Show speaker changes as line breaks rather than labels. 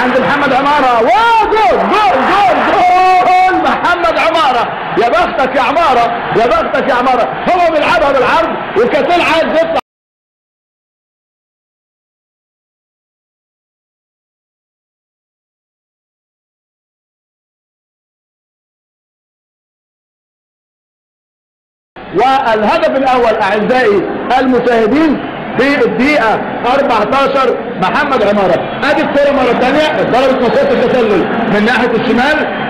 عند محمد عمارة وجول جول جول جول محمد عمارة يا بختك يا عمارة يا بختك يا عمارة هو بيلعبها بالعرض وكتل عايز يطلع والهدف الاول اعزائي المشاهدين في الدقيقة 14 محمد عمارة ادي الكرة مرة ثانية ضربت مسافة التسلل من ناحية الشمال